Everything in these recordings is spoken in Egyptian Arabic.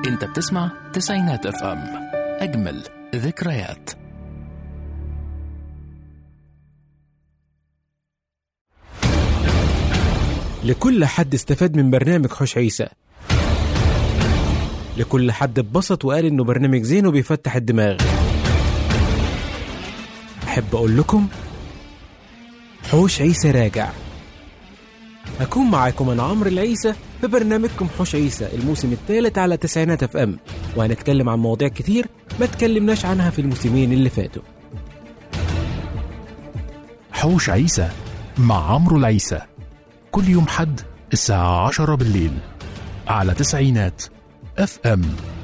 انت بتسمع تسعينات اف ام اجمل ذكريات لكل حد استفاد من برنامج حوش عيسى لكل حد اتبسط وقال انه برنامج زين وبيفتح الدماغ احب اقول لكم حوش عيسى راجع هكون معاكم انا عمرو العيسى في برنامجكم حوش عيسى الموسم الثالث على تسعينات اف ام وهنتكلم عن مواضيع كتير ما تكلمناش عنها في الموسمين اللي فاتوا حوش عيسى مع عمرو العيسى كل يوم حد الساعة عشرة بالليل على تسعينات اف ام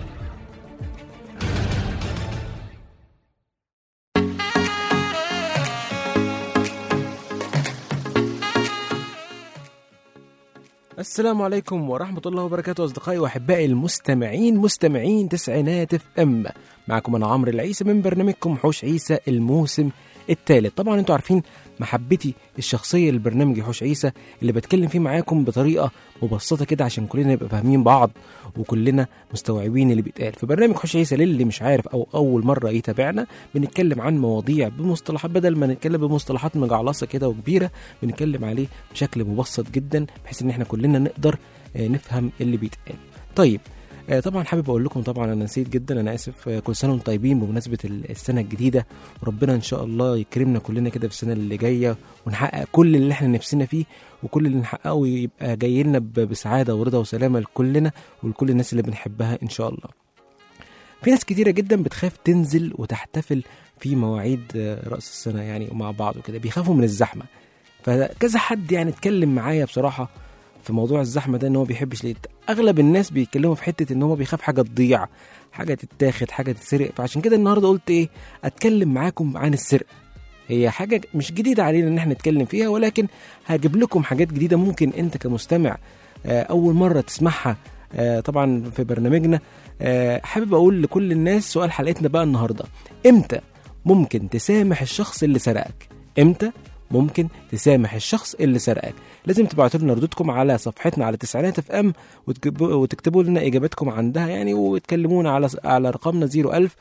السلام عليكم ورحمة الله وبركاته أصدقائي وأحبائي المستمعين مستمعين تسعينات اف ام معكم أنا عمرو العيسى من برنامجكم حوش عيسى الموسم الثالث طبعا انتوا عارفين محبتي الشخصية للبرنامج حوش عيسى اللي بتكلم فيه معاكم بطريقة مبسطة كده عشان كلنا نبقى فاهمين بعض وكلنا مستوعبين اللي بيتقال في برنامج حوش عيسى للي مش عارف أو أول مرة يتابعنا بنتكلم عن مواضيع بمصطلحات بدل ما نتكلم بمصطلحات مجعلصة كده وكبيرة بنتكلم عليه بشكل مبسط جدا بحيث ان احنا كلنا نقدر آه، نفهم اللي بيتقال طيب آه، طبعا حابب اقول لكم طبعا انا نسيت جدا انا اسف آه، كل سنه وانتم طيبين بمناسبه ال- السنه الجديده وربنا ان شاء الله يكرمنا كلنا كده في السنه اللي جايه ونحقق كل اللي احنا نفسنا فيه وكل اللي نحققه يبقى جاي لنا ب- بسعاده ورضا وسلامه لكلنا ولكل الناس اللي بنحبها ان شاء الله في ناس كتيره جدا بتخاف تنزل وتحتفل في مواعيد آه، راس السنه يعني مع بعض وكده بيخافوا من الزحمه فكذا حد يعني اتكلم معايا بصراحه في موضوع الزحمه ده ان هو بيحبش ليه اغلب الناس بيتكلموا في حته ان هو بيخاف حاجه تضيع حاجه تتاخد حاجه تتسرق فعشان كده النهارده قلت ايه اتكلم معاكم عن السرقه هي حاجه مش جديده علينا ان احنا نتكلم فيها ولكن هجيب لكم حاجات جديده ممكن انت كمستمع آه، اول مره تسمعها آه، طبعا في برنامجنا آه، حابب اقول لكل الناس سؤال حلقتنا بقى النهارده امتى ممكن تسامح الشخص اللي سرقك امتى ممكن تسامح الشخص اللي سرقك لازم تبعتوا لنا ردودكم على صفحتنا على تسعينات اف ام وتكتبوا وتكتبوا لنا اجاباتكم عندها يعني وتكلمونا على على رقمنا 01000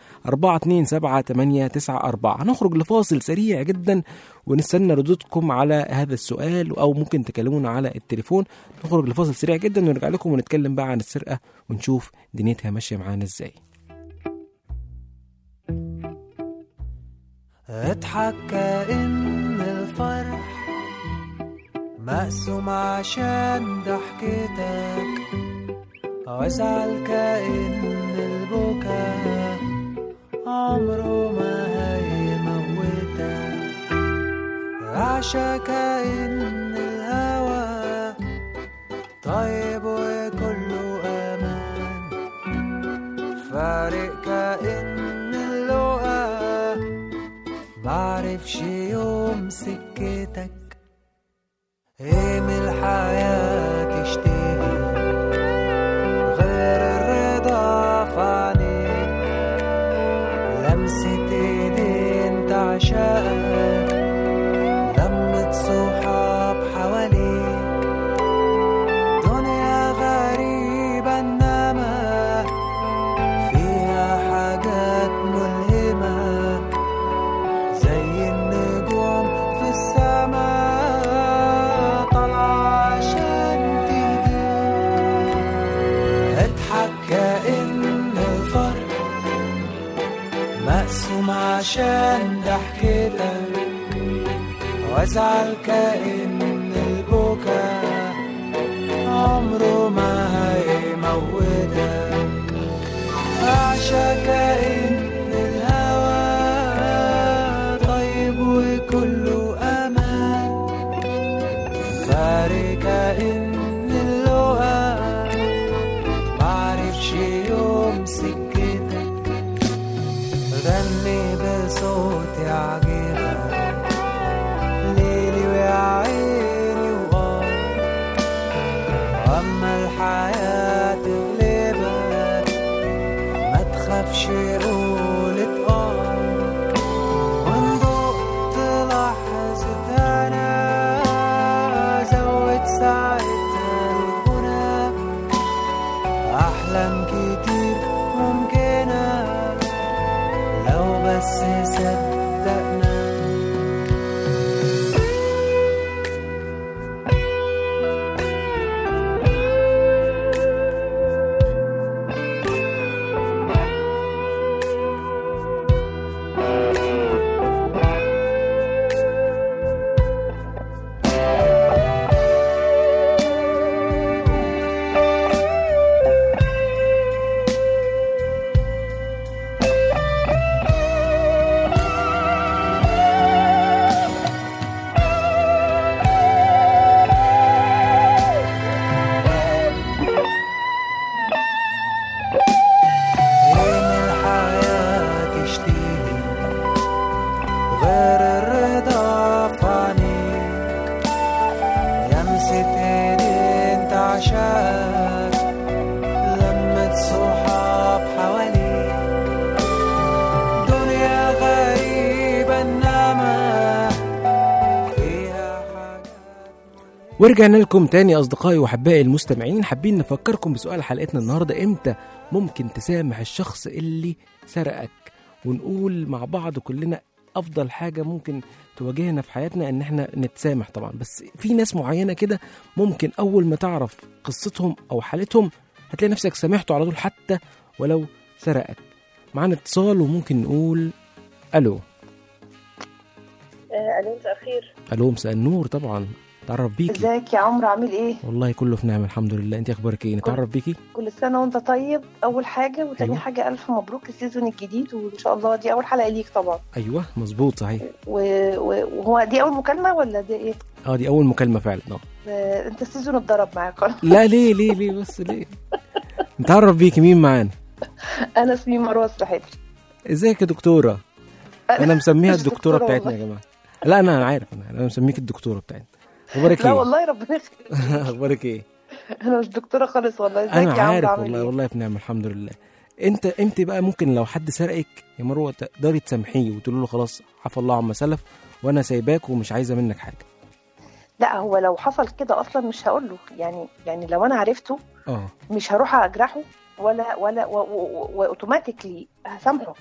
427 هنخرج لفاصل سريع جدا ونستنى ردودكم على هذا السؤال او ممكن تكلمونا على التليفون نخرج لفاصل سريع جدا ونرجع لكم ونتكلم بقى عن السرقه ونشوف دنيتها ماشيه معانا ازاي اضحك كأن الفرح مقسوم عشان ضحكتك وازعل كأن البكا عمره ما هيموتك عشا كأن الهوى طيب وكله أمان فارق كأن اللقا معرفش يوم سكتك ايه من الحياة تشتهي غير الرضا في عينيك لمسة ايدين تعشقك لمة صحاب حواليك دنيا غريبة انما فيها حاجات ملهمة زي النجوم في السماء طالعة عشان تهديك اضحك كأن الفرح مقسوم عشان ضحكتك وازعل كأن البكا عمره ما هيموتك أعشى كأن الهوى طيب وكله أمان فارق كأن اللقا معرفش يوم سكتك غني بصوت يعجبك ليلي ويا عيني وغار أما الحياة تغلبك ما تخافش قول اتقار وان ضقت لحظة أنا زود ساعتها الغنى أحلام كتير بس صدقنا فين الحياة تشتهي غير الرضا في عينيك لمسة ايدين تعشاك لمة صحاب حواليك دنيا غريبة انما فيها حاجات ورجعنا لكم تاني أصدقائي وأحبائي المستمعين حابين نفكركم بسؤال حلقتنا النهاردة إمتى ممكن تسامح الشخص اللي سرقك ونقول مع بعض كلنا أفضل حاجة ممكن تواجهنا في حياتنا إن إحنا نتسامح طبعا بس في ناس معينة كده ممكن أول ما تعرف قصتهم أو حالتهم هتلاقي نفسك سامحته على طول حتى ولو سرقك معانا اتصال وممكن نقول ألو آه، الو مساء الخير ألو مساء النور طبعا تعرف بيكي ازيك يا عمرو عامل ايه والله كله في نعمة الحمد لله انت اخبارك ايه نتعرف بيكي كل سنه وانت طيب اول حاجه وتاني أيوة. حاجه الف مبروك السيزون الجديد وان شاء الله دي اول حلقه ليك طبعا ايوه مظبوط صحيح و... و... وهو دي اول مكالمه ولا دي ايه اه دي اول مكالمه فعلا اه آه، انت السيزون اتضرب معاك لا ليه ليه ليه بس ليه نتعرف بيكي مين معانا انا اسمي مروه السحاتي ازيك يا دكتوره انا مسميها مش الدكتوره دكتورة بتاعتنا يا جماعه لا انا انا عارف انا انا مسميك الدكتوره بتاعتنا اخبارك لا ايه والله ربنا يخليك اخبارك ايه انا مش دكتوره خالص والله ازيك انا يا عمرو عارف عامل والله ايه والله في نعمه الحمد لله انت امتى بقى ممكن لو حد سرقك يا مروه تقدري تسامحيه وتقول له خلاص عفى الله عما سلف وانا سايباك ومش عايزه منك حاجه لا هو لو حصل كده اصلا مش هقول له يعني يعني لو انا عرفته اه مش هروح اجرحه ولا ولا واوتوماتيكلي هسامحه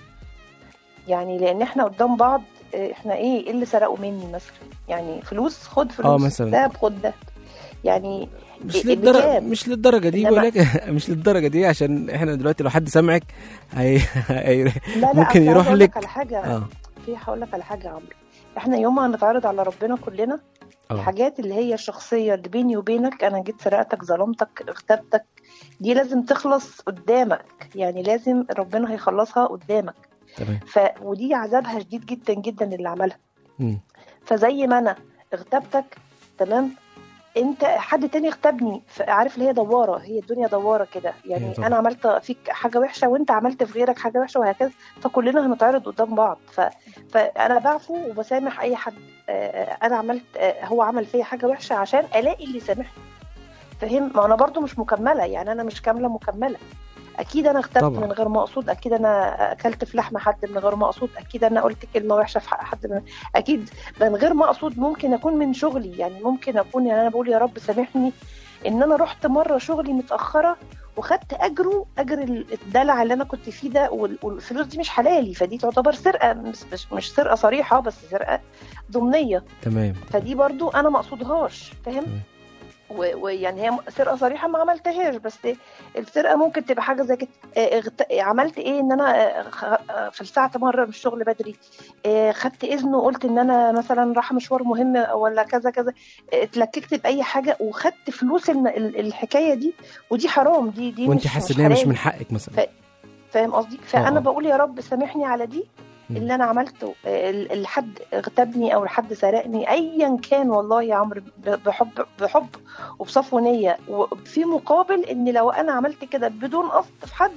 يعني لان احنا قدام بعض اه، احنا ايه ايه اللي سرقوا مني مثلا يعني فلوس خد فلوس اه، مثلا. ده خد ده يعني مش إيه- للدرجه بكام؟ مش للدرجه دي إنما- ولكن مش للدرجه دي عشان احنا دلوقتي لو حد سمعك هي... هي... لا لا ممكن أصل عايزة يروح أقول لك- على حاجه اه في هقول لك على حاجه يا عمرو احنا يوم ما هنتعرض على ربنا كلنا اه الحاجات اللي هي الشخصيه اللي بيني وبينك انا جيت سرقتك ظلمتك اغتبتك دي لازم تخلص قدامك يعني لازم ربنا هيخلصها قدامك تمام ف ودي عذابها شديد جدا جدا اللي عملها مم. فزي ما انا اغتبتك تمام انت حد تاني اغتابني ف- عارف اللي هي دواره هي الدنيا دواره كده أيوة يعني طبعا. انا عملت فيك حاجه وحشه وانت عملت في غيرك حاجه وحشه وهكذا فكلنا هنتعرض قدام بعض ف... فانا بعفو وبسامح اي حد آه، انا عملت آه، هو عمل فيا حاجه وحشه عشان الاقي اللي يسامحني فاهم ما انا برضو مش مكمله يعني انا مش كامله مكمله اكيد انا اغتبت طبعا. من غير ما اقصد اكيد انا اكلت في لحم حد من غير ما اقصد اكيد انا قلت كلمه وحشه في حق حد من اكيد من غير ما اقصد ممكن اكون من شغلي يعني ممكن اكون يعني انا بقول يا رب سامحني ان انا رحت مره شغلي متاخره وخدت اجره اجر الدلع اللي انا كنت فيه ده وال- والفلوس دي مش حلالي فدي تعتبر سرقه مش, مش, مش سرقه صريحه بس سرقه ضمنيه تمام فدي برضو انا ما اقصدهاش فاهم تمام. و- ويعني هي سرقه صريحه ما عملتهاش بس السرقه ممكن تبقى حاجه زي كده آه، اغت- عملت ايه ان انا آه، خ- آه، فلسعت مره من الشغل بدري آه، خدت اذن وقلت ان انا مثلا رايحه مشوار مهم ولا كذا كذا آه، اتلككت باي حاجه وخدت فلوس الم- ال- الحكايه دي ودي حرام دي دي وانت مش حاسه مش ان هي مش حلال. من حقك مثلا ف- فاهم قصدي فانا آه. بقول يا رب سامحني على دي مم. اللي انا عملته ال- الحد اغتابني او الحد سرقني ايا كان والله يا عمرو ب- بحب بحب وبصفو نيه وفي مقابل ان لو انا عملت كده بدون قصد في حد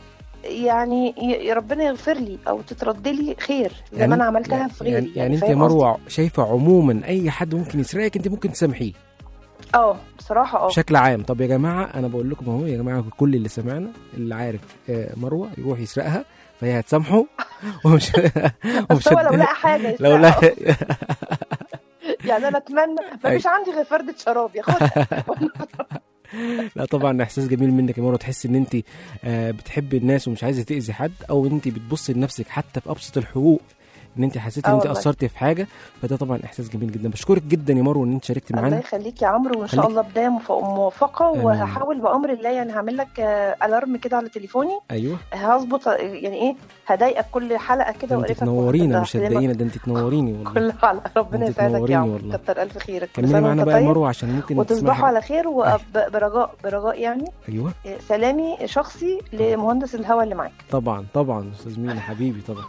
يعني ي- ربنا يغفر لي او تترد لي خير زي ما انا عملتها يعني في غيري يعني, يعني انت يا فاهم قصدي؟ مروه شايفه عموما اي حد ممكن يسرقك انت ممكن تسامحيه اه بصراحه اه بشكل عام طب يا جماعه انا بقول لكم اهو يا جماعه كل اللي سمعنا اللي عارف آه، مروه يروح يسرقها فهي هتسامحه ومش بس هو لو لقى حاجه لو لا يسرقها. يعني انا اتمنى ما فيش عندي غير فرده شراب ياخدها لا طبعا احساس جميل منك يا مروه تحس ان انت آه، بتحبي الناس ومش عايزه تاذي حد او انت بتبصي لنفسك حتى في ابسط الحقوق ان انت حسيتي ان آه انت والله. قصرتي في حاجه فده طبعا احساس جميل جدا بشكرك جدا يا مروه ان انت شاركتي الله معانا يخليك يا عمرو وان شاء خليك. الله بدايه مف- موفقه آمين. وهحاول بامر الله يعني هعمل لك آه، الارم كده على تليفوني ايوه هظبط آه، يعني ايه هضايقك كل حلقه كده ده انت واقرفك تنورينا مش وهكلمك هتضايقينا ده انت تنوريني والله كل حلقه ربنا انت يسعدك تنوريني يا عمرو والله. كتر الف خيرك كل كملي سنه معانا وانت بقى يا طيب مروه عشان ممكن وتصبحوا تسمعي على خير وبرجاء برجاء يعني ايوه آه، سلامي شخصي لمهندس الهواء اللي معاك طبعا طبعا استاذ مينا حبيبي طبعا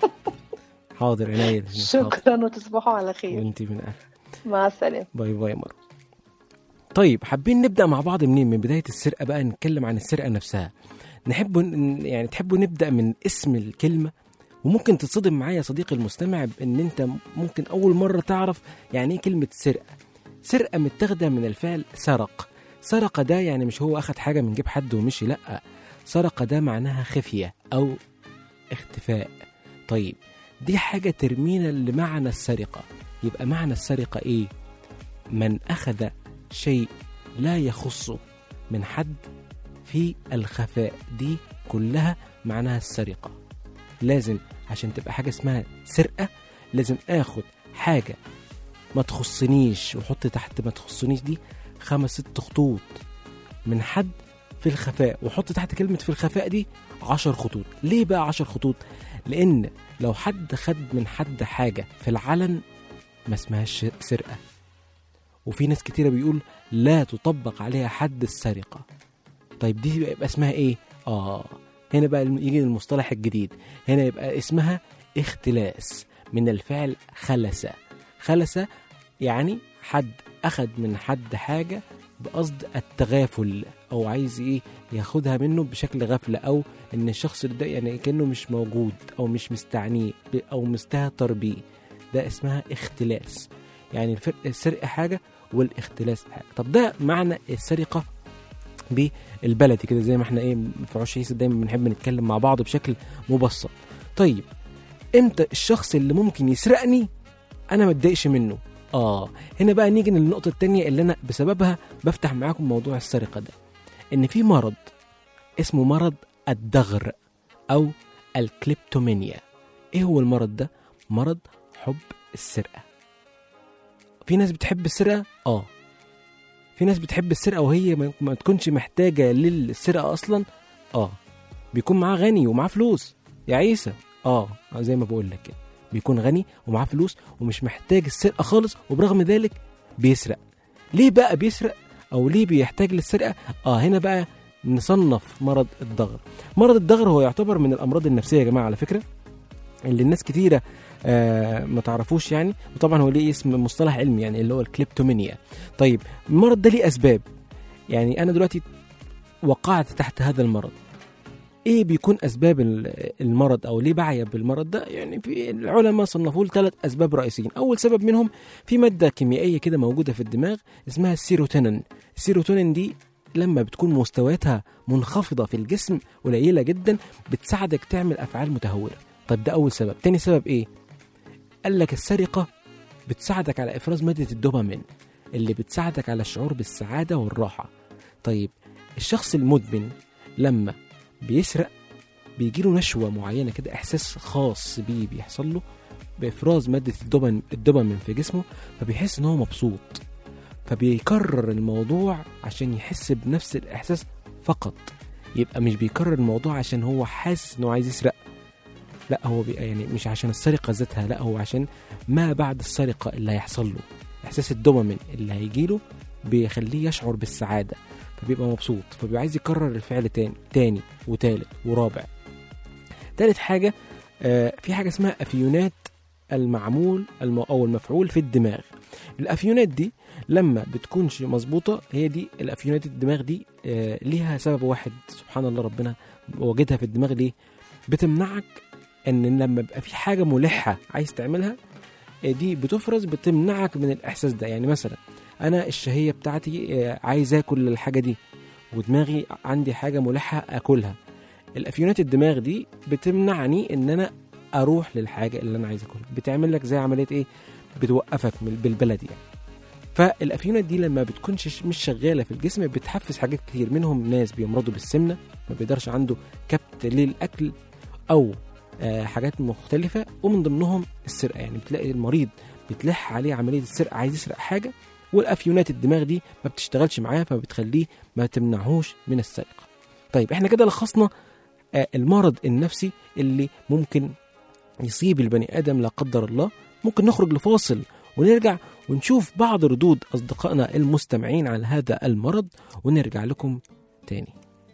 حاضر عناية الاتنين. حاضر. شكرا وتصبحوا على خير وانت من اهل مع السلامه باي باي يا مروه طيب حابين نبدا مع بعض منين من بدايه السرقه بقى نتكلم عن السرقه نفسها نحب ن- يعني تحبوا نبدا من اسم الكلمه وممكن تتصدم معايا يا صديقي المستمع بان انت ممكن اول مره تعرف يعني ايه كلمه سرقه سرقه متاخده من الفعل سرق سرق ده يعني مش هو اخد حاجه من جيب حد ومشي لا سرق ده معناها خفيه او اختفاء طيب دي حاجه ترمينا لمعنى السرقه يبقى معنى السرقه ايه من اخذ شيء لا يخصه من حد في الخفاء دي كلها معناها السرقه لازم عشان تبقى حاجه اسمها سرقه لازم اخد حاجه ما تخصنيش وحط تحت ما تخصنيش دي خمس ست خطوط من حد في الخفاء وحط تحت كلمة في الخفاء دي عشر خطوط ليه بقى عشر خطوط لأن لو حد خد من حد حاجة في العلن ما اسمهاش سرقة وفي ناس كتيرة بيقول لا تطبق عليها حد السرقة طيب دي يبقى اسمها ايه اه هنا بقى يجي المصطلح الجديد هنا يبقى اسمها اختلاس من الفعل خلس خلس يعني حد أخد من حد حاجة بقصد التغافل أو عايز إيه ياخدها منه بشكل غفلة أو إن الشخص ده يعني كأنه مش موجود أو مش مستعنيه ب- أو مستهتر بيه ده اسمها اختلاس يعني الفرق السرقة حاجة والاختلاس حاجة طب ده معنى السرقة بالبلدي كده زي ما احنا ايه في عش عيسى دايما بنحب نتكلم مع بعض بشكل مبسط طيب امتى الشخص اللي ممكن يسرقني انا ما اتضايقش منه اه هنا بقى نيجي للنقطة التانية اللي انا بسببها بفتح معاكم موضوع السرقة ده ان في مرض اسمه مرض الدغر او الكليبتومينيا ايه هو المرض ده مرض حب السرقة في ناس بتحب السرقة اه في ناس بتحب السرقة وهي ما- ما تكونش محتاجة للسرقة اصلا اه بيكون معاه غني ومعاه فلوس يا عيسى اه زي ما بقول لك كده بيكون غني ومعاه فلوس ومش محتاج السرقة خالص وبرغم ذلك بيسرق ليه بقى بيسرق او ليه بيحتاج للسرقة اه هنا بقى نصنف مرض الضغر مرض الضغر هو يعتبر من الامراض النفسية يا جماعة على فكرة اللي الناس كتيرة آه ما تعرفوش يعني وطبعا هو ليه اسم مصطلح علمي يعني اللي هو الكليبتومينيا طيب المرض ده ليه اسباب يعني انا دلوقتي وقعت تحت هذا المرض ايه بيكون اسباب ال- المرض او ليه بعيا بالمرض ده يعني في العلماء صنفوه لثلاث اسباب رئيسيين اول سبب منهم في ماده كيميائيه كده موجوده في الدماغ اسمها السيروتونين السيروتونين دي لما بتكون مستوياتها منخفضه في الجسم قليله جدا بتساعدك تعمل افعال متهوره طيب ده اول سبب تاني سبب ايه قال لك السرقه بتساعدك على افراز ماده الدوبامين اللي بتساعدك على الشعور بالسعاده والراحه طيب الشخص المدمن لما بيسرق بيجيله نشوة معينة كده إحساس خاص بيه بيحصل له بإفراز مادة الدوبامين الدوبامين في جسمه فبيحس إن هو مبسوط فبيكرر الموضوع عشان يحس بنفس الإحساس فقط يبقى مش بيكرر الموضوع عشان هو حاسس إنه عايز يسرق لا هو بي يعني مش عشان السرقة ذاتها لا هو عشان ما بعد السرقة اللي هيحصل له إحساس الدوبامين اللي هيجيله بيخليه يشعر بالسعادة فبيبقى مبسوط فبيبقى عايز يكرر الفعل تاني تاني وتالت ورابع تالت حاجة آه في حاجة اسمها أفيونات المعمول الم أو المفعول في الدماغ الأفيونات دي لما بتكونش مظبوطة هي دي الأفيونات الدماغ دي آه ليها سبب واحد سبحان الله ربنا وجدها في الدماغ ليه بتمنعك ان لما يبقى في حاجة ملحة عايز تعملها آه، دي بتفرز بتمنعك من الإحساس ده يعني مثلا انا الشهيه بتاعتي آه، عايز اكل الحاجه دي ودماغي عندي حاجه ملحه اكلها الافيونات الدماغ دي بتمنعني ان انا اروح للحاجه اللي انا عايز اكلها بتعمل لك زي عمليه ايه بتوقفك من بالبلدي يعني فالافيونات دي لما بتكونش ش- مش شغاله في الجسم بتحفز حاجات كتير منهم ناس بيمرضوا بالسمنه ما بيقدرش عنده كبت للاكل او آه، حاجات مختلفه ومن ضمنهم السرقه يعني بتلاقي المريض بتلح عليه عمليه السرقه عايز يسرق حاجه والافيونات الدماغ دي ما بتشتغلش معاه فبتخليه ما تمنعهوش من السرقه طيب احنا كده لخصنا آه، المرض النفسي اللي ممكن يصيب البني ادم لا قدر الله ممكن نخرج لفاصل ونرجع ونشوف بعض ردود اصدقائنا المستمعين على هذا المرض ونرجع لكم تاني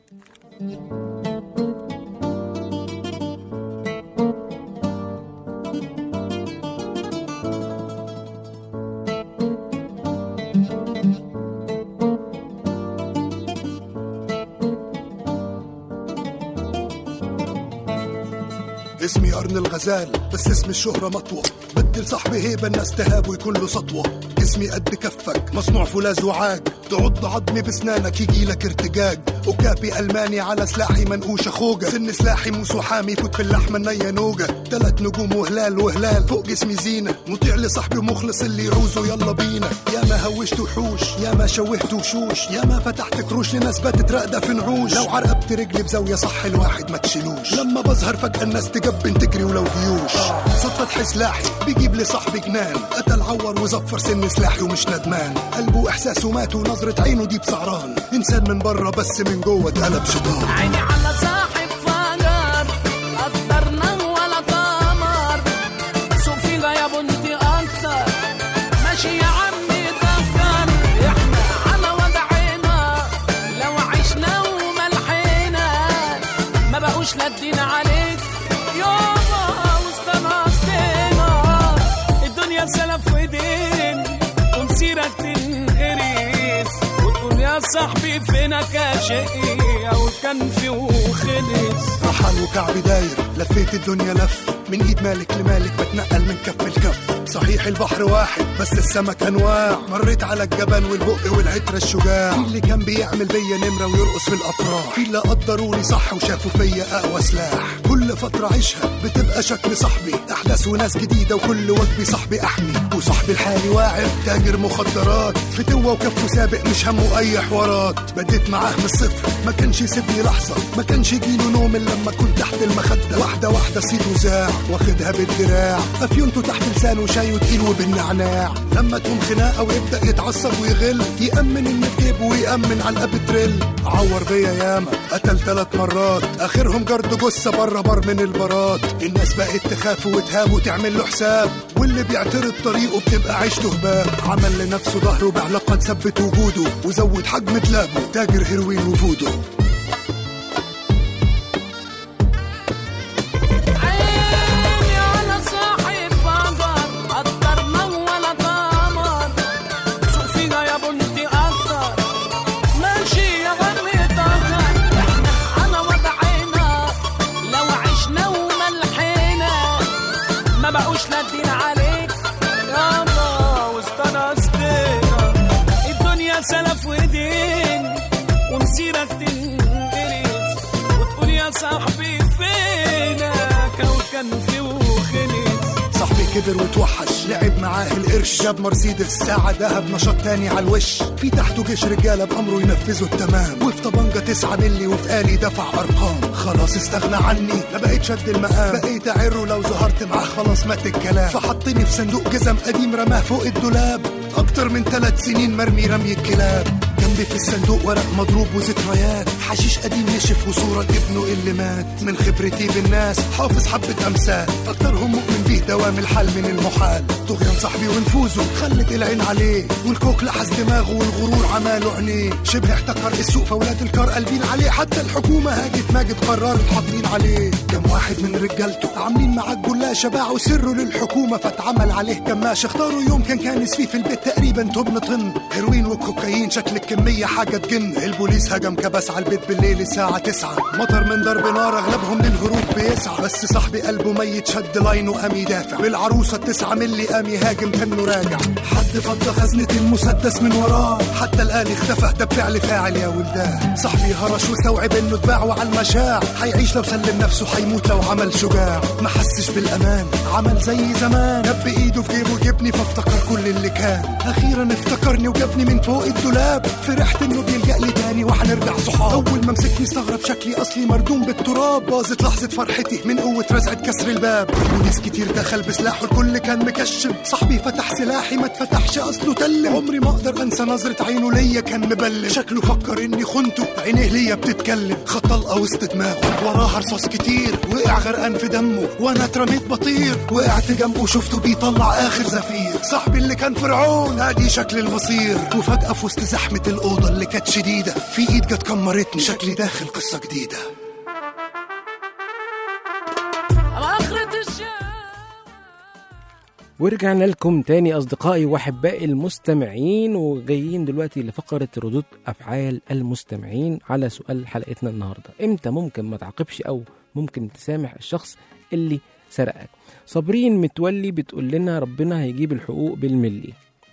اسمي قرن الغزال بس اسم الشهرة مطوة بدي لصاحبي هيبة الناس تهاب ويكون له سطوة جسمي قد كفك مصنوع فولاذ وعاج تعض عظمي بسنانك يجي لك ارتجاج وكابي ألماني على سلاحي منقوشة خوجة سن سلاحي موس وحامي فوت في اللحمة النية نوجة تلات نجوم وهلال وهلال فوق جسمي زينة مطيع لصاحبي ومخلص اللي يعوزه يلا بينا يا ما هوشت وحوش يا ما شوهت وشوش يا ما فتحت كروش لناس باتت راقدة في نعوش لو عرقبت رجلي بزاوية صح الواحد ما تشيلوش لما بظهر فجأة الناس تجبن تجري ولو جيوش صوت فتح سلاحي بيجيب لي صاحبي جنان قتل عور وزفر سن سلاحي ومش ندمان قلبه واحساسه مات ونظرة عينه دي بسعران انسان من بره بس من جوه اتقلب شيطان عيني على صاحب فجر قدرنا ولا قمر سوق فينا يا بنتي اكتر ماشي يا عمي دكر احنا على وضعنا لو عشنا وملحنا ما بقوش لادين عليك يابا واستنصتنا الدنيا سلف ودين ومسيرك تنقريس وتقول يا صاحبي فينك يا شقي او كان في وخلص رحل وكعبي داير لفيت الدنيا لف من ايد مالك لمالك بتنقل من كف لكف صحيح البحر واحد بس السمك انواع مريت على الجبل والبق والعترة الشجاع في اللي كان بيعمل بيا نمرة ويرقص في الافراح في اللي قدروني صح وشافوا فيا اقوى سلاح كل فترة عيشها بتبقى شكل صاحبي احداث وناس جديدة وكل وجبي صاحبي احمي وصاحبي الحالي واعر تاجر مخدرات فتوة وكفه سابق مش همه اي حوارات بديت معاه من الصفر ما كانش يسيبني لحظة ما كانش يجيله نوم الا لما كنت تحت المخدة واحدة واحدة صيته زاع واخدها بالدراع افيونته تحت لسانه شاي وتقيل وبالنعناع لما تقوم خناقة ويبدأ يتعصب ويغل يأمن ان في جيبه ويأمن على الاب تريل عور بيا ياما قتل ثلاث مرات اخرهم جرد جثة بره بر من البارات الناس بقت تخاف وتهاب وتعمل له حساب واللي بيعترض طريقه بتبقى عيشته هباب عمل لنفسه ظهره بعلاقة تثبت وجوده وزود حجم دلابه تاجر هيروين وفودو عيني على صاحب فجر قدرنا ولا قمر سوق فينا يا بنتي اكتر ماشي يا غمي طهر احنا على وضعنا لو عشنا وملحنا ما بقوش نادين عليك يابا واستنصتنا الدنيا سلف ودين ومسيرك تنقرز وتقول يا صاحبي فينك او كان في وخلص صاحبي كبر وتوحش لعب معاه القرش جاب مرسيدس ساعة دهب نشاط تاني على الوش في تحته جيش رجالة بأمره ينفذوا التمام وفي طبنجة تسعة ملي وفي آلي دفع أرقام خلاص استغنى عني ما بقيت شد المقام بقيت أعره لو ظهرت معاه خلاص مات الكلام فحطني في صندوق جزم قديم رماه فوق الدولاب أكتر من ثلاث سنين مرمي رمي الكلاب جنبي في الصندوق ورق مضروب وذكريات حشيش قديم نشف وصورة ابنه اللي مات من خبرتي بالناس حافظ حبة أمثال أكترهم مؤمن بيه دوام الحل من المحال طغيان صاحبي ونفوذه خلت العين عليه والكوك لحس دماغه والغرور عماله عينيه شبه احتكر السوق فولاد الكار قلبين عليه حتى الحكومة هاجت ماجد قررت حاطين عليه كم واحد من رجالته عاملين معاه الجلاشة باعوا سره للحكومة فاتعمل عليه كماش اختاروا يوم كان كانس فيه في البيت تقريبا تبن طن هيروين وكوكايين شكل الكمية المية حاجة تجن البوليس هجم كبس على البيت بالليل الساعة تسعة مطر من ضرب نار اغلبهم للهروب بيسعى بس صاحبي قلبه ميت شد لاينه قام يدافع بالعروسة التسعة ملي قام يهاجم كانه راجع حد فضى خزنة المسدس من وراه حتى الآلي اختفى ده بفعل فاعل يا ولدان صاحبي هرش واستوعب انه اتباع وعلى المشاع هيعيش لو سلم نفسه هيموت لو عمل شجاع ما حسش بالامان عمل زي زمان دب ايده في جيبه جبني فافتكر كل اللي كان اخيرا افتكرني وجابني من فوق الدولاب فرحت انه بيلجأ لي تاني وهنرجع صحاب اول ما مسكني استغرب شكلي اصلي مردوم بالتراب باظت لحظه فرحتي من قوه رزعه كسر الباب وناس كتير دخل بسلاحه الكل كان مكشم صاحبي فتح سلاحي ما اتفتحش اصله تلم عمري ما اقدر انسى نظره عينه ليا كان مبلم شكله فكر اني خنته عينيه ليا بتتكلم خد طلقه وسط دماغه وراها رصاص كتير وقع غرقان في دمه وانا اترميت بطير وقعت جنبه شفته بيطلع اخر زفير صاحبي اللي كان فرعون ادي شكل المصير وفجاه في وسط زحمه الاوضه اللي كانت شديده في ايد جت كمرتني شكلي داخل قصه جديده على آخرة الشارع ورجعنا لكم تاني أصدقائي وأحبائي المستمعين وجايين دلوقتي لفقرة ردود أفعال المستمعين على سؤال حلقتنا النهاردة إمتى ممكن ما تعاقبش أو ممكن تسامح الشخص اللي سرقك صابرين متولي بتقول لنا ربنا هيجيب الحقوق بالملي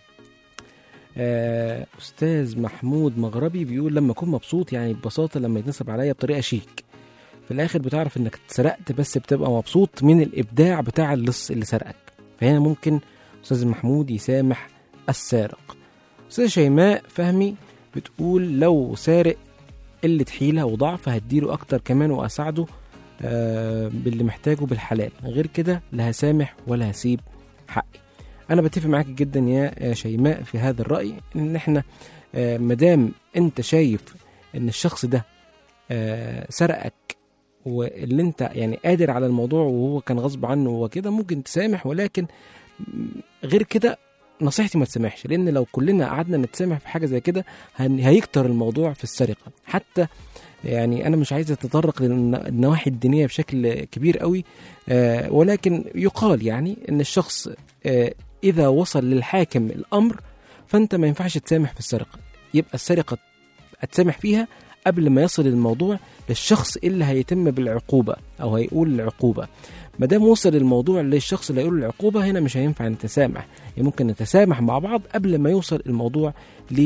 آه، أستاذ محمود مغربي بيقول لما أكون مبسوط يعني ببساطة لما يتنصب عليا بطريقة شيك في الآخر بتعرف إنك اتسرقت بس بتبقى مبسوط من الإبداع بتاع اللص اللي سرقك فهنا ممكن أستاذ محمود يسامح السارق أستاذ شيماء فهمي بتقول لو سارق قلة حيلة وضعف هديله أكتر كمان وأساعده آه، باللي محتاجه بالحلال غير كده لا هسامح ولا هسيب حقي أنا بتفق معاك جدا يا آه، شيماء في هذا الرأي إن إحنا آه، مدام أنت شايف إن الشخص ده آه، سرقك واللي انت يعني قادر على الموضوع وهو كان غصب عنه وهو كده ممكن تسامح ولكن م- غير كده نصيحتي ما تسامحش لان لو كلنا قعدنا نتسامح في حاجه زي كده هن- هيكتر الموضوع في السرقه حتى يعني انا مش عايز اتطرق للنواحي الدينيه بشكل كبير قوي آه، ولكن يقال يعني ان الشخص آه، اذا وصل للحاكم الامر فانت ما ينفعش تسامح في السرقه يبقى السرقه اتسامح فيها قبل ما يصل الموضوع للشخص اللي هيتم بالعقوبه او هيقول العقوبه ما دام وصل الموضوع للشخص اللي هيقول العقوبه هنا مش هينفع نتسامح يعني ممكن نتسامح مع بعض قبل ما يوصل الموضوع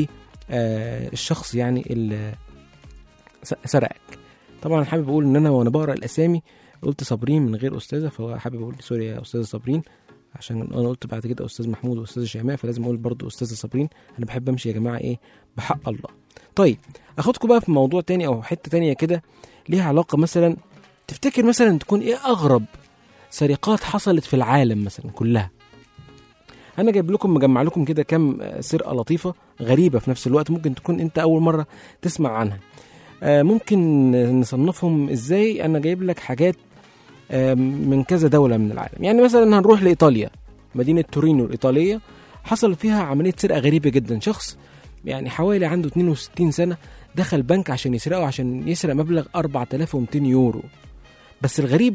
للشخص يعني اللي س- سرقك طبعا حابب اقول ان انا وانا بقرا الاسامي قلت صابرين من غير استاذه فهو حابب اقول سوري يا استاذه صابرين عشان انا قلت بعد كده استاذ محمود واستاذ شيماء فلازم اقول برضو استاذه صابرين انا بحب امشي يا جماعه ايه بحق الله طيب اخدكم بقى في موضوع تاني او حته تانية كده ليها علاقه مثلا تفتكر مثلا تكون ايه اغرب سرقات حصلت في العالم مثلا كلها انا جايب لكم مجمع لكم كده كام آه، سرقه لطيفه غريبه في نفس الوقت ممكن تكون انت اول مره تسمع عنها آه، ممكن نصنفهم ازاي انا جايب لك حاجات آه، من كذا دوله من العالم يعني مثلا هنروح لايطاليا مدينه تورينو الايطاليه حصل فيها عمليه سرقه غريبه جدا شخص يعني حوالي عنده 62 سنه دخل بنك عشان يسرقه عشان يسرق مبلغ 4200 يورو بس الغريب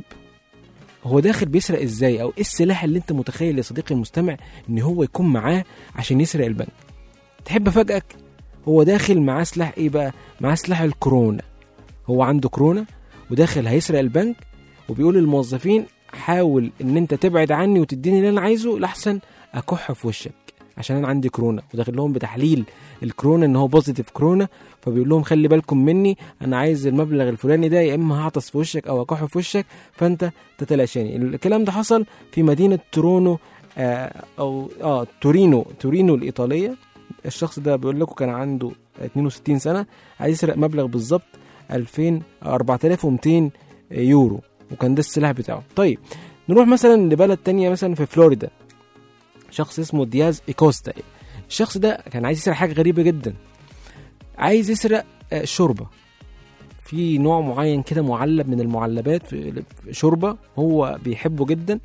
هو داخل بيسرق ازاي او ايه السلاح اللي انت متخيل يا صديقي المستمع ان هو يكون معاه عشان يسرق البنك تحب افاجئك هو داخل معاه سلاح ايه بقى معاه سلاح الكورونا هو عنده كورونا وداخل هيسرق البنك وبيقول للموظفين حاول ان انت تبعد عني وتديني اللي انا عايزه لاحسن اكح في وشك عشان انا عندي كورونا وداخل لهم بتحليل الكورونا ان هو بوزيتيف كورونا فبيقول لهم خلي بالكم مني انا عايز المبلغ الفلاني ده يا اما هعطس في وشك او اكح في وشك فانت تتلاشاني الكلام ده حصل في مدينه تورونو آه او اه تورينو تورينو الايطاليه الشخص ده بيقول لكم كان عنده 62 سنه عايز يسرق مبلغ بالظبط 2000 4200 يورو وكان ده السلاح بتاعه طيب نروح مثلا لبلد تانية مثلا في فلوريدا شخص اسمه دياز إيكوستا الشخص ده كان عايز يسرق حاجة غريبة جدا عايز يسرق آه، شوربة في نوع معين كده معلب من المعلبات في في شوربة هو بيحبه جدا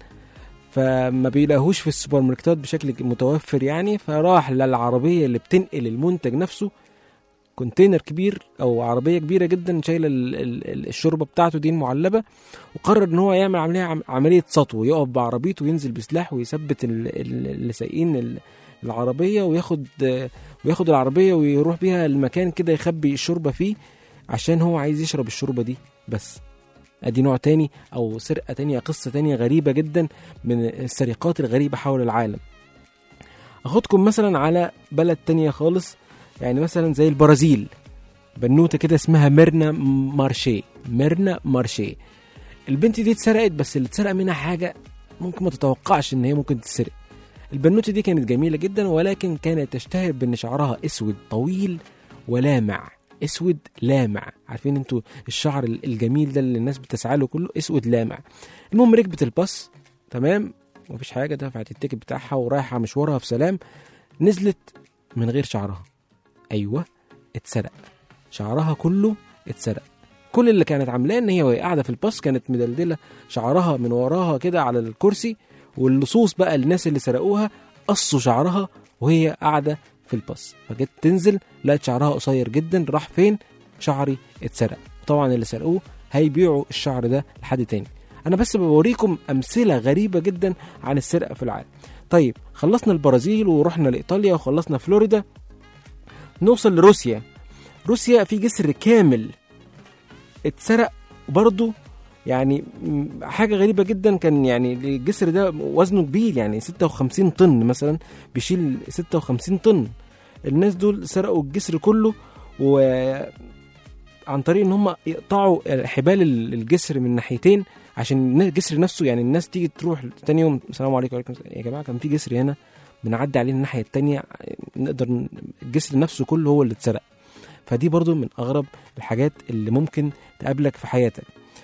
فما بيلاقوهوش في السوبر ماركتات بشكل متوفر يعني فراح للعربية اللي بتنقل المنتج نفسه كونتينر كبير او عربيه كبيره جدا شايله ال- ال- ال- الشوربه بتاعته دي المعلبه وقرر ان هو يعمل عمليه عم- عمليه سطو يقف بعربيته وينزل بسلاح ويثبت ال- ال- اللي سايقين ال- العربيه وياخد آه، وياخد العربيه ويروح بيها المكان كده يخبي الشوربه فيه عشان هو عايز يشرب الشوربه دي بس ادي نوع تاني او سرقه تانية قصه تانية غريبه جدا من السرقات الغريبه حول العالم اخدكم مثلا على بلد تانية خالص يعني مثلا زي البرازيل بنوته كده اسمها ميرنا مارشي ميرنا مارشي البنت دي اتسرقت بس اللي اتسرق منها حاجه ممكن ما تتوقعش ان هي ممكن تتسرق البنوته دي كانت جميله جدا ولكن كانت تشتهر بان شعرها اسود طويل ولامع اسود لامع عارفين انتوا الشعر الجميل ده اللي الناس بتسعى له كله اسود لامع المهم ركبت الباص تمام مفيش حاجه دفعت التيكت بتاعها ورايحه مشوارها في سلام نزلت من غير شعرها ايوه اتسرق شعرها كله اتسرق كل اللي كانت عاملاه ان هي وهي قاعده في الباص كانت مدلدله شعرها من وراها كده على الكرسي واللصوص بقى الناس اللي سرقوها قصوا شعرها وهي قاعده في الباص فجت تنزل لقت شعرها قصير جدا راح فين شعري اتسرق طبعا اللي سرقوه هيبيعوا الشعر ده لحد تاني انا بس بوريكم امثله غريبه جدا عن السرقه في العالم طيب خلصنا البرازيل ورحنا لايطاليا وخلصنا فلوريدا نوصل لروسيا روسيا في جسر كامل اتسرق برضه يعني م- حاجه غريبه جدا كان يعني الجسر ده وزنه كبير يعني 56 طن مثلا بيشيل 56 طن الناس دول سرقوا الجسر كله و عن طريق ان هم يقطعوا حبال الجسر من ناحيتين عشان الجسر نفسه يعني الناس تيجي تروح تاني يوم السلام عليكم وعليكم السلام يا جماعه كان في جسر هنا بنعدي عليه الناحيه التانية نقدر ن- الجسر نفسه كله هو اللي اتسرق فدي برضو من اغرب الحاجات اللي ممكن تقابلك في حياتك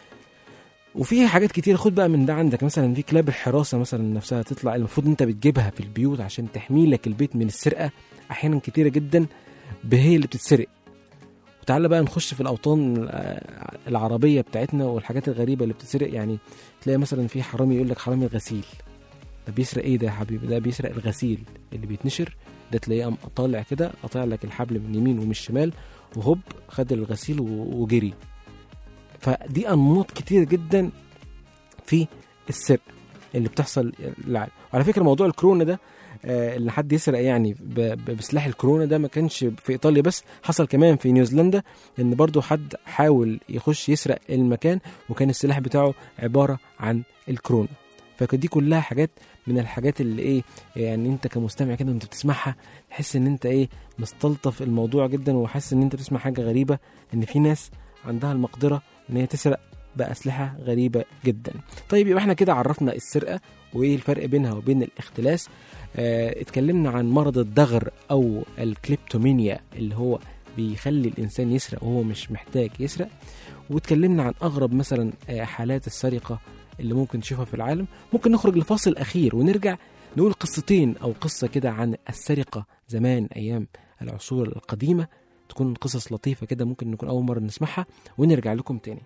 وفي حاجات كتير خد بقى من ده عندك مثلا في كلاب الحراسه مثلا نفسها تطلع المفروض انت بتجيبها في البيوت عشان تحمي لك البيت من السرقه احيانا كتيره جدا هي اللي بتتسرق وتعالى بقى نخش في الاوطان آه، العربيه بتاعتنا والحاجات الغريبه اللي بتتسرق يعني تلاقي مثلا في حرامي يقول لك حرامي الغسيل ده بيسرق ايه ده يا حبيبي ده بيسرق الغسيل اللي بيتنشر ده تلاقيه قام طالع كده قاطع لك الحبل من اليمين ومن الشمال وهوب خد الغسيل و- وجري فدي انماط كتير جدا في السرقه اللي بتحصل العالم وعلى فكره موضوع الكورونا ده آه، اللي حد يسرق يعني ب- ب- بسلاح الكورونا ده ما كانش في ايطاليا بس حصل كمان في نيوزيلندا ان برضو حد حاول يخش يسرق المكان وكان السلاح بتاعه عباره عن الكورونا فدي كلها حاجات من الحاجات اللي ايه يعني انت كمستمع كده وانت بتسمعها تحس ان انت ايه مستلطف الموضوع جدا وحاسس ان انت بتسمع حاجه غريبه ان في ناس عندها المقدره ان هي تسرق باسلحه غريبه جدا طيب يبقى احنا كده عرفنا السرقه وايه الفرق بينها وبين الاختلاس آه اتكلمنا عن مرض الدغر او الكليبتومينيا اللي هو بيخلي الانسان يسرق وهو مش محتاج يسرق واتكلمنا عن اغرب مثلا آه، حالات السرقه اللي ممكن تشوفها في العالم ممكن نخرج لفاصل اخير ونرجع نقول قصتين او قصه كده عن السرقه زمان ايام العصور القديمه تكون قصص لطيفه كده ممكن نكون اول مره نسمعها ونرجع لكم تاني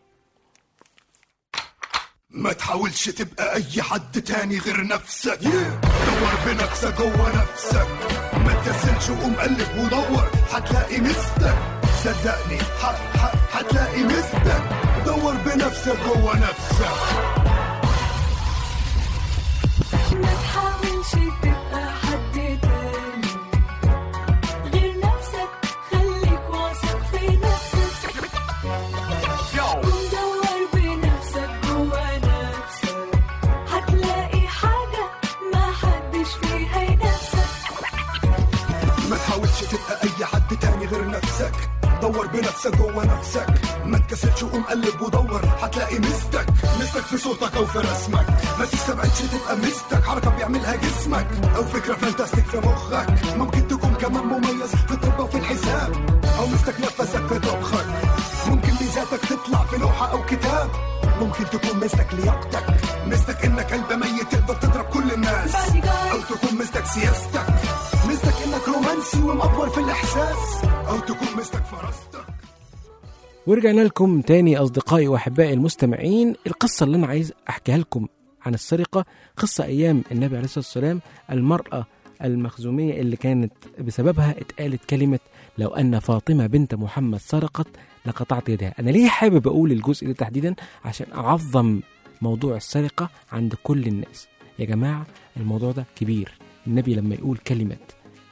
ما تحاولش تبقى اي حد تاني غير نفسك دور بنفسك جوه نفسك ما تكسلش وقوم قلب ودور هتلاقي مستك صدقني ح- ح- هتلاقي مستك دور بنفسك جوه نفسك ما تحاولش تبقى حد تاني غير نفسك خليك واثق في نفسك ودور بنفسك جوا نفسك هتلاقي حاجة ما حدش فيها ينافسك ما تحاولش تبقى اي حد تاني غير نفسك دور بنفسك جوه نفسك ما تكسلش وقوم قلب ودور هتلاقي مستك مستك في صوتك او في رسمك ما تستبعدش تبقى مستك حركه بيعملها جسمك او فكره فانتاستيك في مخك ممكن تكون كمان مميز في الطب وفي الحساب او مستك نفسك في طبخك ممكن ميزاتك تطلع في لوحه او كتاب ممكن تكون مستك لياقتك مستك انك قلب ميت تقدر تضرب كل الناس او تكون مستك سياستك مستك انك رومانسي ومأفور في الاحساس او تكون مستك فراستك ورجعنا لكم تاني أصدقائي وأحبائي المستمعين القصة اللي أنا عايز أحكيها لكم عن السرقة قصة أيام النبي عليه الصلاة والسلام المرأة المخزومية اللي كانت بسببها اتقالت كلمة لو أن فاطمة بنت محمد سرقت لقطعت يدها أنا ليه حابب أقول الجزء ده تحديدا عشان أعظم موضوع السرقة عند كل الناس يا جماعة الموضوع ده كبير النبي لما يقول كلمة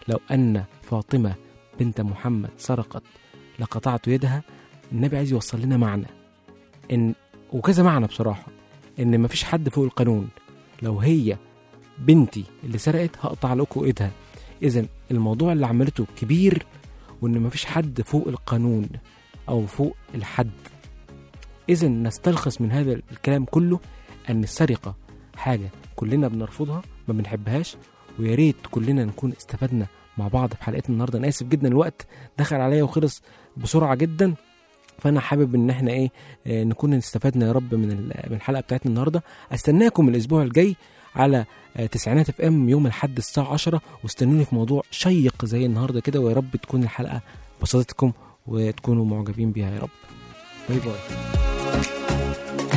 لو أن فاطمة بنت محمد سرقت لقطعت يدها النبي عايز يوصل لنا معنى إن وكذا معنى بصراحة إن مفيش حد فوق القانون لو هي بنتي اللي سرقت هقطع لكم ايدها اذا الموضوع اللي عملته كبير وان مفيش حد فوق القانون او فوق الحد اذا نستلخص من هذا الكلام كله ان السرقه حاجه كلنا بنرفضها ما بنحبهاش ويا ريت كلنا نكون استفدنا مع بعض في حلقتنا النهارده انا اسف جدا الوقت دخل عليا وخلص بسرعه جدا فانا حابب ان احنا ايه آه، نكون استفدنا يا رب من ال- من الحلقه بتاعتنا النهارده استناكم الاسبوع الجاي على آه، تسعينات اف ام يوم الاحد الساعه 10 واستنوني في موضوع شيق زي النهارده كده ويا رب تكون الحلقه بسطتكم وتكونوا معجبين بيها يا رب باي باي